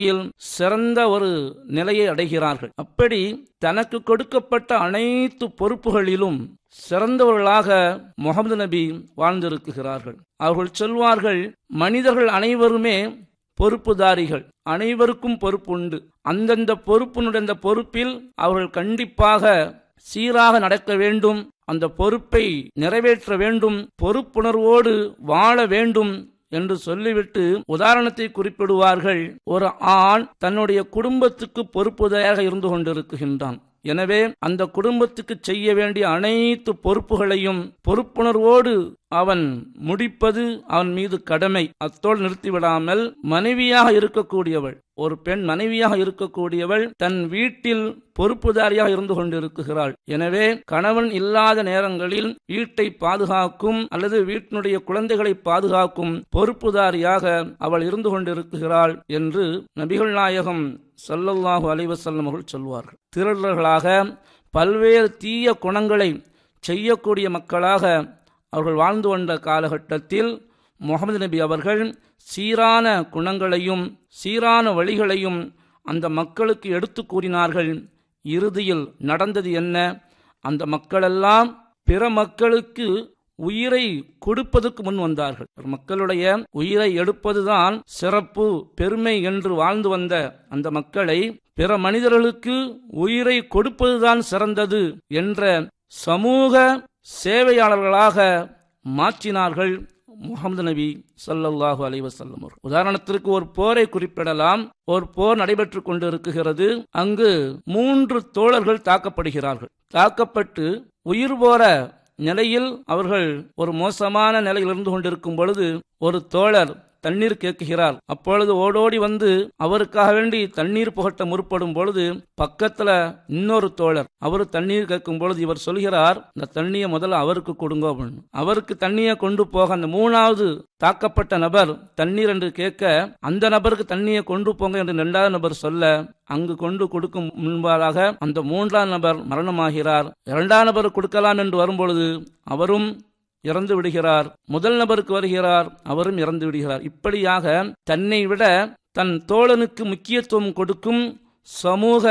இல் சிறந்த ஒரு நிலையை அடைகிறார்கள் அப்படி தனக்கு கொடுக்கப்பட்ட அனைத்து பொறுப்புகளிலும் சிறந்தவர்களாக முகமது நபி வாழ்ந்திருக்கிறார்கள் அவர்கள் சொல்வார்கள் மனிதர்கள் அனைவருமே பொறுப்புதாரிகள் அனைவருக்கும் பொறுப்பு உண்டு அந்தந்த பொறுப்பினுடைய அந்த பொறுப்பில் அவர்கள் கண்டிப்பாக சீராக நடக்க வேண்டும் அந்த பொறுப்பை நிறைவேற்ற வேண்டும் பொறுப்புணர்வோடு வாழ வேண்டும் என்று சொல்லிவிட்டு உதாரணத்தை குறிப்பிடுவார்கள் ஒரு ஆண் தன்னுடைய குடும்பத்துக்கு பொறுப்புதாயாக இருந்து கொண்டிருக்கின்றான் எனவே அந்த குடும்பத்துக்கு செய்ய வேண்டிய அனைத்து பொறுப்புகளையும் பொறுப்புணர்வோடு அவன் முடிப்பது அவன் மீது கடமை அத்தோடு நிறுத்திவிடாமல் மனைவியாக இருக்கக்கூடியவள் ஒரு பெண் மனைவியாக இருக்கக்கூடியவள் தன் வீட்டில் பொறுப்புதாரியாக இருந்து கொண்டிருக்கிறாள் எனவே கணவன் இல்லாத நேரங்களில் வீட்டை பாதுகாக்கும் அல்லது வீட்டினுடைய குழந்தைகளை பாதுகாக்கும் பொறுப்புதாரியாக அவள் இருந்து கொண்டிருக்கிறாள் என்று நபிகள் நாயகம் சல்லல்லாஹு அலைவசல்லம் அவர்கள் சொல்வார்கள் திருடர்களாக பல்வேறு தீய குணங்களை செய்யக்கூடிய மக்களாக அவர்கள் வாழ்ந்து வந்த காலகட்டத்தில் முகமது நபி அவர்கள் சீரான குணங்களையும் சீரான வழிகளையும் அந்த மக்களுக்கு எடுத்து கூறினார்கள் இறுதியில் நடந்தது என்ன அந்த மக்களெல்லாம் பிற மக்களுக்கு உயிரை கொடுப்பதற்கு முன் வந்தார்கள் மக்களுடைய உயிரை எடுப்பதுதான் சிறப்பு பெருமை என்று வாழ்ந்து வந்த அந்த மக்களை பிற மனிதர்களுக்கு உயிரை கொடுப்பதுதான் சிறந்தது என்ற சமூக சேவையாளர்களாக மாற்றினார்கள் முகமது நபி சல்லல்லாஹு அலைவசல்லம் உதாரணத்திற்கு ஒரு போரை குறிப்பிடலாம் ஒரு போர் நடைபெற்றுக் கொண்டிருக்கிறது அங்கு மூன்று தோழர்கள் தாக்கப்படுகிறார்கள் தாக்கப்பட்டு உயிர் போற நிலையில் அவர்கள் ஒரு மோசமான நிலையில் இருந்து கொண்டிருக்கும் பொழுது ஒரு தோழர் தண்ணீர் கேட்கிறார் அப்பொழுது ஓடோடி வந்து அவருக்காக வேண்டி தண்ணீர் புகட்ட முற்படும் பொழுது பக்கத்துல இன்னொரு தோழர் அவர் தண்ணீர் கேட்கும் பொழுது இவர் சொல்கிறார் இந்த தண்ணியை முதல்ல அவருக்கு கொடுங்க அப்படின்னு அவருக்கு தண்ணியை கொண்டு போக அந்த மூணாவது தாக்கப்பட்ட நபர் தண்ணீர் என்று கேட்க அந்த நபருக்கு தண்ணியை கொண்டு போங்க என்று இரண்டாவது நபர் சொல்ல அங்கு கொண்டு கொடுக்கும் முன்பாக அந்த மூன்றாம் நபர் மரணமாகிறார் இரண்டாம் நபர் கொடுக்கலாம் என்று வரும்பொழுது அவரும் இறந்து விடுகிறார் முதல் நபருக்கு வருகிறார் அவரும் இறந்து விடுகிறார் இப்படியாக தன்னை விட தன் தோழனுக்கு முக்கியத்துவம் கொடுக்கும் சமூக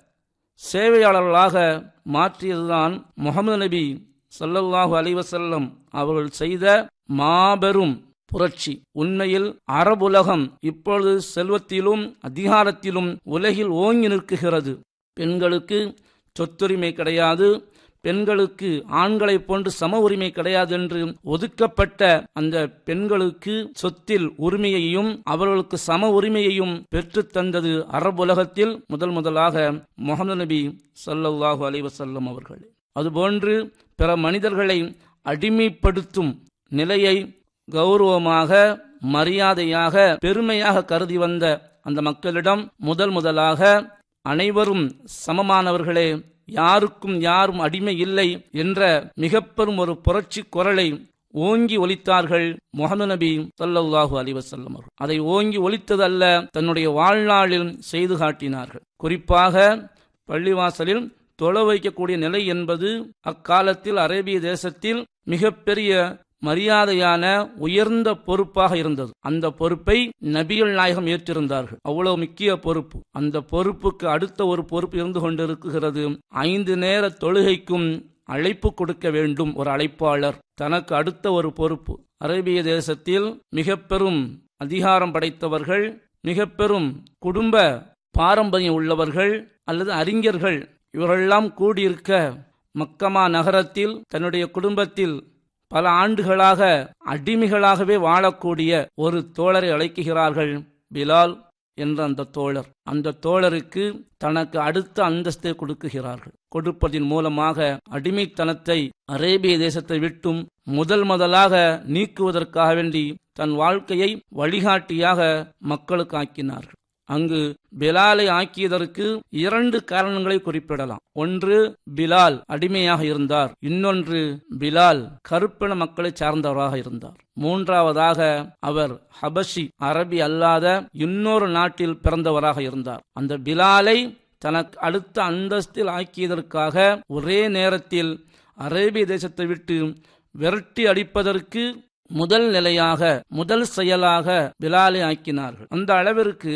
சேவையாளர்களாக மாற்றியதுதான் முகமது நபி சல்லல்லாஹு அலைவசல்லம் அவர்கள் செய்த மாபெரும் புரட்சி உண்மையில் அரபுலகம் இப்பொழுது செல்வத்திலும் அதிகாரத்திலும் உலகில் ஓங்கி நிற்குகிறது பெண்களுக்கு சொத்துரிமை கிடையாது பெண்களுக்கு ஆண்களைப் போன்று சம உரிமை கிடையாது என்று ஒதுக்கப்பட்ட அந்த பெண்களுக்கு சொத்தில் உரிமையையும் அவர்களுக்கு சம உரிமையையும் பெற்று தந்தது அரபுலகத்தில் முதல் முதலாக முகமது நபி சல்லல்லாஹு அலைவசல்லம் அவர்கள் அதுபோன்று பிற மனிதர்களை அடிமைப்படுத்தும் நிலையை கௌரவமாக மரியாதையாக பெருமையாக கருதி வந்த அந்த மக்களிடம் முதல் முதலாக அனைவரும் சமமானவர்களே யாருக்கும் யாரும் அடிமை இல்லை என்ற மிக பெரும் ஒரு புரட்சி குரலை ஓங்கி ஒலித்தார்கள் முகமது நபி சல்லாஹூ அலிவசல்லம் அவர்கள் அதை ஓங்கி ஒலித்தது அல்ல தன்னுடைய வாழ்நாளில் செய்து காட்டினார்கள் குறிப்பாக பள்ளிவாசலில் தொலை வைக்கக்கூடிய நிலை என்பது அக்காலத்தில் அரேபிய தேசத்தில் மிகப்பெரிய மரியாதையான உயர்ந்த பொறுப்பாக இருந்தது அந்த பொறுப்பை நபிகள் நாயகம் ஏற்றிருந்தார்கள் அவ்வளவு முக்கிய பொறுப்பு அந்த பொறுப்புக்கு அடுத்த ஒரு பொறுப்பு இருந்து கொண்டிருக்கிறது ஐந்து நேர தொழுகைக்கும் அழைப்பு கொடுக்க வேண்டும் ஒரு அழைப்பாளர் தனக்கு அடுத்த ஒரு பொறுப்பு அரேபிய தேசத்தில் மிக பெரும் அதிகாரம் படைத்தவர்கள் மிக பெரும் குடும்ப பாரம்பரியம் உள்ளவர்கள் அல்லது அறிஞர்கள் இவரெல்லாம் கூடியிருக்க மக்கமா நகரத்தில் தன்னுடைய குடும்பத்தில் பல ஆண்டுகளாக அடிமைகளாகவே வாழக்கூடிய ஒரு தோழரை அழைக்கிறார்கள் பிலால் என்ற அந்த தோழர் அந்த தோழருக்கு தனக்கு அடுத்த அந்தஸ்தை கொடுக்குகிறார்கள் கொடுப்பதின் மூலமாக அடிமைத்தனத்தை அரேபிய தேசத்தை விட்டும் முதல் முதலாக நீக்குவதற்காக வேண்டி தன் வாழ்க்கையை வழிகாட்டியாக மக்களுக்கு ஆக்கினார்கள் அங்கு பிலாலை ஆக்கியதற்கு இரண்டு காரணங்களை குறிப்பிடலாம் ஒன்று பிலால் அடிமையாக இருந்தார் இன்னொன்று பிலால் கருப்பின மக்களை சார்ந்தவராக இருந்தார் மூன்றாவதாக அவர் ஹபஷி அரபி அல்லாத இன்னொரு நாட்டில் பிறந்தவராக இருந்தார் அந்த பிலாலை தனக்கு அடுத்த அந்தஸ்தில் ஆக்கியதற்காக ஒரே நேரத்தில் அரேபிய தேசத்தை விட்டு விரட்டி அடிப்பதற்கு முதல் நிலையாக முதல் செயலாக பிலாலை ஆக்கினார்கள் அந்த அளவிற்கு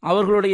அவர்களுடைய